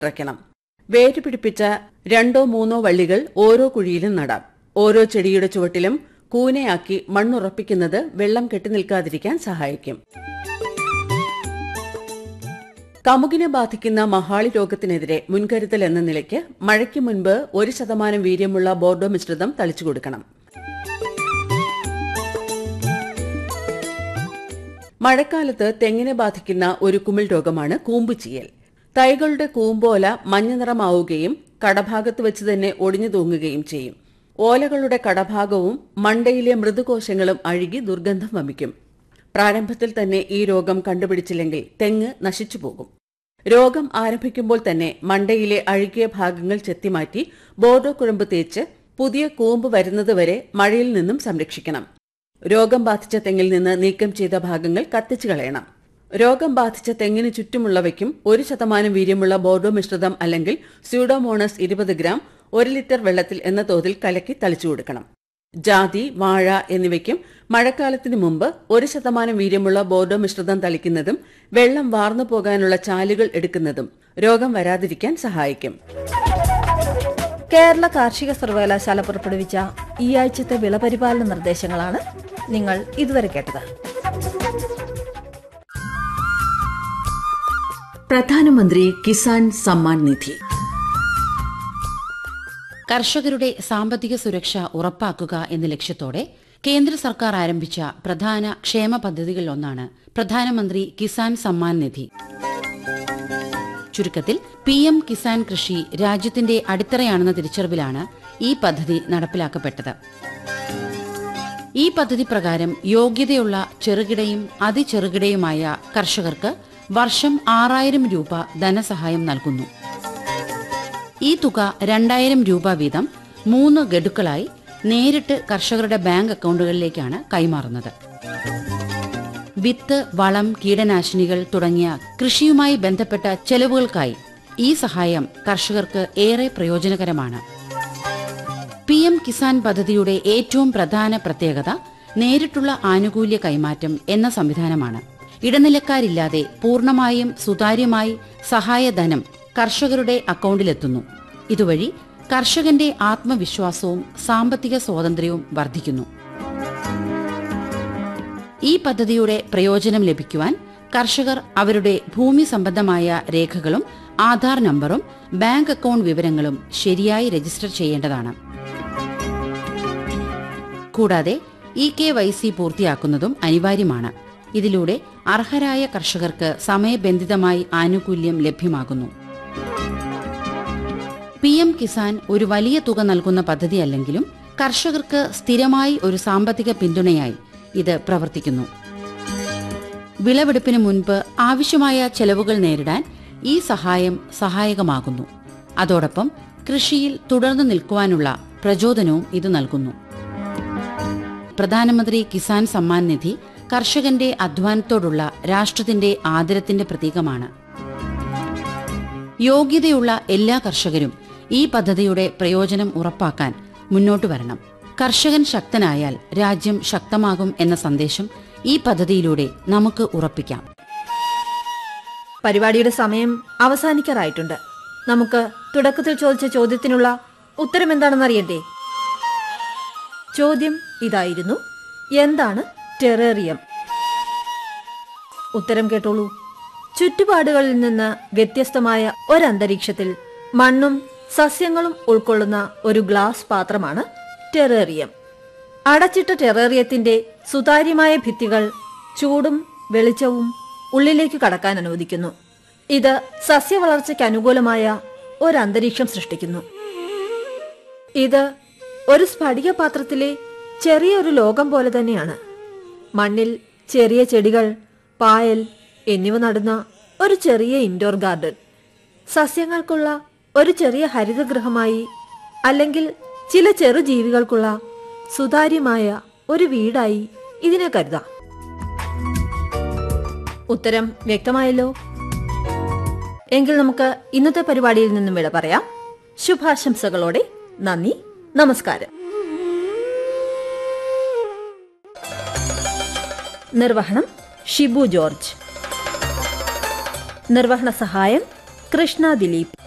ഇറക്കണം വേര് പിടിപ്പിച്ച രണ്ടോ മൂന്നോ വള്ളികൾ ഓരോ കുഴിയിലും നടാം ഓരോ ചെടിയുടെ ചുവട്ടിലും കൂനയാക്കി മണ്ണുറപ്പിക്കുന്നത് വെള്ളം കെട്ടിനിൽക്കാതിരിക്കാൻ സഹായിക്കും കമുകിനെ ബാധിക്കുന്ന മഹാളി രോഗത്തിനെതിരെ മുൻകരുതൽ എന്ന നിലയ്ക്ക് മഴയ്ക്ക് മുൻപ് ഒരു ശതമാനം വീര്യമുള്ള ബോർഡോ മിശ്രിതം തളിച്ചു കൊടുക്കണം മഴക്കാലത്ത് തെങ്ങിനെ ബാധിക്കുന്ന ഒരു കുമിൾ രോഗമാണ് കൂമ്പുചീയൽ തൈകളുടെ കൂമ്പോല മഞ്ഞ നിറമാവുകയും കടഭാഗത്ത് വെച്ച് തന്നെ ഒടിഞ്ഞു തൂങ്ങുകയും ചെയ്യും ഓലകളുടെ കടഭാഗവും മണ്ടയിലെ മൃദുകോശങ്ങളും അഴുകി ദുർഗന്ധം വമിക്കും പ്രാരംഭത്തിൽ തന്നെ ഈ രോഗം കണ്ടുപിടിച്ചില്ലെങ്കിൽ തെങ്ങ് നശിച്ചു പോകും രോഗം ആരംഭിക്കുമ്പോൾ തന്നെ മണ്ടയിലെ അഴുകിയ ഭാഗങ്ങൾ ചെത്തിമാറ്റി ബോർഡോ കുഴമ്പ് തേച്ച് പുതിയ കൂമ്പ് വരുന്നതുവരെ മഴയിൽ നിന്നും സംരക്ഷിക്കണം രോഗം ബാധിച്ച തെങ്ങിൽ നിന്ന് നീക്കം ചെയ്ത ഭാഗങ്ങൾ കത്തിച്ചു കളയണം രോഗം ബാധിച്ച തെങ്ങിന് ചുറ്റുമുള്ളവയ്ക്കും ഒരു ശതമാനം വീര്യമുള്ള ബോർഡോ മിശ്രിതം അല്ലെങ്കിൽ സ്യൂഡോമോണസ് ഇരുപത് ഗ്രാം ഒരു ലിറ്റർ വെള്ളത്തിൽ എന്ന തോതിൽ കലക്കി തളിച്ചു കൊടുക്കണം ജാതി വാഴ എന്നിവയ്ക്കും മഴക്കാലത്തിന് മുമ്പ് ഒരു ശതമാനം വീര്യമുള്ള ബോർഡോ മിശ്രിതം തളിക്കുന്നതും വെള്ളം വാർന്നു പോകാനുള്ള ചാലുകൾ എടുക്കുന്നതും രോഗം വരാതിരിക്കാൻ സഹായിക്കും കേരള കാർഷിക സർവകലാശാല പുറപ്പെടുവിച്ച ഈ ആഴ്ചത്തെ വിളപരിപാലന നിർദ്ദേശങ്ങളാണ് നിങ്ങൾ ഇതുവരെ കേട്ടത് പ്രധാനമന്ത്രി കിസാൻ സമ്മാൻ നിധി കർഷകരുടെ സാമ്പത്തിക സുരക്ഷ ഉറപ്പാക്കുക എന്ന ലക്ഷ്യത്തോടെ കേന്ദ്ര സർക്കാർ ആരംഭിച്ച പ്രധാന ക്ഷേമ പദ്ധതികളിലൊന്നാണ് പ്രധാനമന്ത്രി കിസാൻ സമ്മാൻ നിധി ചുരുക്കത്തിൽ പി എം കിസാൻ കൃഷി രാജ്യത്തിന്റെ അടിത്തറയാണെന്ന തിരിച്ചറിവിലാണ് ഈ പദ്ധതി നടപ്പിലാക്കപ്പെട്ടത് ഈ പദ്ധതി പ്രകാരം യോഗ്യതയുള്ള ചെറുകിടയും അതിചെറുകിടയുമായ കർഷകർക്ക് വർഷം ആറായിരം രൂപ ധനസഹായം നൽകുന്നു ഈ തുക രണ്ടായിരം രൂപ വീതം മൂന്ന് ഗഡുക്കളായി നേരിട്ട് കർഷകരുടെ ബാങ്ക് അക്കൗണ്ടുകളിലേക്കാണ് കൈമാറുന്നത് വിത്ത് വളം കീടനാശിനികൾ തുടങ്ങിയ കൃഷിയുമായി ബന്ധപ്പെട്ട ചെലവുകൾക്കായി ഈ സഹായം കർഷകർക്ക് ഏറെ പ്രയോജനകരമാണ് പി എം കിസാൻ പദ്ധതിയുടെ ഏറ്റവും പ്രധാന പ്രത്യേകത നേരിട്ടുള്ള ആനുകൂല്യ കൈമാറ്റം എന്ന സംവിധാനമാണ് ഇടനിലക്കാരില്ലാതെ പൂർണ്ണമായും സുതാര്യമായി സഹായധനം കർഷകരുടെ അക്കൗണ്ടിലെത്തുന്നു ഇതുവഴി കർഷകന്റെ ആത്മവിശ്വാസവും സാമ്പത്തിക സ്വാതന്ത്ര്യവും വർദ്ധിക്കുന്നു ഈ പദ്ധതിയുടെ പ്രയോജനം ലഭിക്കുവാൻ കർഷകർ അവരുടെ ഭൂമി സംബന്ധമായ രേഖകളും ആധാർ നമ്പറും ബാങ്ക് അക്കൗണ്ട് വിവരങ്ങളും ശരിയായി രജിസ്റ്റർ ചെയ്യേണ്ടതാണ് കൂടാതെ ഇ കെ വൈ സി പൂർത്തിയാക്കുന്നതും അനിവാര്യമാണ് ഇതിലൂടെ അർഹരായ കർഷകർക്ക് സമയബന്ധിതമായി ആനുകൂല്യം ലഭ്യമാകുന്നു പി എം കിസാൻ ഒരു വലിയ തുക നൽകുന്ന പദ്ധതിയല്ലെങ്കിലും കർഷകർക്ക് സ്ഥിരമായി ഒരു സാമ്പത്തിക പിന്തുണയായി ഇത് പ്രവർത്തിക്കുന്നു വിളവെടുപ്പിന് മുൻപ് ആവശ്യമായ ചെലവുകൾ നേരിടാൻ ഈ സഹായം സഹായകമാകുന്നു അതോടൊപ്പം കൃഷിയിൽ തുടർന്നു നിൽക്കുവാനുള്ള പ്രചോദനവും ഇത് നൽകുന്നു പ്രധാനമന്ത്രി കിസാൻ സമ്മാൻ നിധി കർഷകന്റെ അധ്വാനത്തോടുള്ള രാഷ്ട്രത്തിന്റെ ആദരത്തിന്റെ പ്രതീകമാണ് യോഗ്യതയുള്ള എല്ലാ കർഷകരും ഈ പദ്ധതിയുടെ പ്രയോജനം ഉറപ്പാക്കാൻ മുന്നോട്ടു വരണം കർഷകൻ ശക്തനായാൽ രാജ്യം ശക്തമാകും എന്ന സന്ദേശം ഈ പദ്ധതിയിലൂടെ നമുക്ക് ഉറപ്പിക്കാം പരിപാടിയുടെ സമയം അവസാനിക്കാറായിട്ടുണ്ട് നമുക്ക് തുടക്കത്തിൽ ചോദിച്ച ചോദ്യത്തിനുള്ള ഉത്തരം എന്താണെന്ന് അറിയണ്ടേ ചോദ്യം ഇതായിരുന്നു എന്താണ് ടെറേറിയം ഉത്തരം കേട്ടോളൂ ചുറ്റുപാടുകളിൽ നിന്ന് വ്യത്യസ്തമായ ഒരന്തരീക്ഷത്തിൽ മണ്ണും സസ്യങ്ങളും ഉൾക്കൊള്ളുന്ന ഒരു ഗ്ലാസ് പാത്രമാണ് ടെറേറിയം അടച്ചിട്ട ടെറേറിയത്തിന്റെ സുതാര്യമായ ഭിത്തികൾ ചൂടും വെളിച്ചവും ഉള്ളിലേക്ക് കടക്കാൻ അനുവദിക്കുന്നു ഇത് സസ്യവളർച്ചയ്ക്ക് അനുകൂലമായ ഒരു അന്തരീക്ഷം സൃഷ്ടിക്കുന്നു ഇത് ഒരു സ്ഫടിക പാത്രത്തിലെ ചെറിയൊരു ലോകം പോലെ തന്നെയാണ് മണ്ണിൽ ചെറിയ ചെടികൾ പായൽ എന്നിവ നടുന്ന ഒരു ചെറിയ ഇൻഡോർ ഗാർഡൻ സസ്യങ്ങൾക്കുള്ള ഒരു ചെറിയ ഹരിതഗൃഹമായി അല്ലെങ്കിൽ ചില ചെറുജീവികൾക്കുള്ള സുതാര്യമായ ഒരു വീടായി ഇതിനെ കരുതാം ഉത്തരം വ്യക്തമായല്ലോ എങ്കിൽ നമുക്ക് ഇന്നത്തെ പരിപാടിയിൽ നിന്നും വിട പറയാം ശുഭാശംസകളോടെ നന്ദി നമസ്കാരം നിർവഹണം ഷിബു ജോർജ് നിർവഹണ സഹായം കൃഷ്ണ ദിലീപ്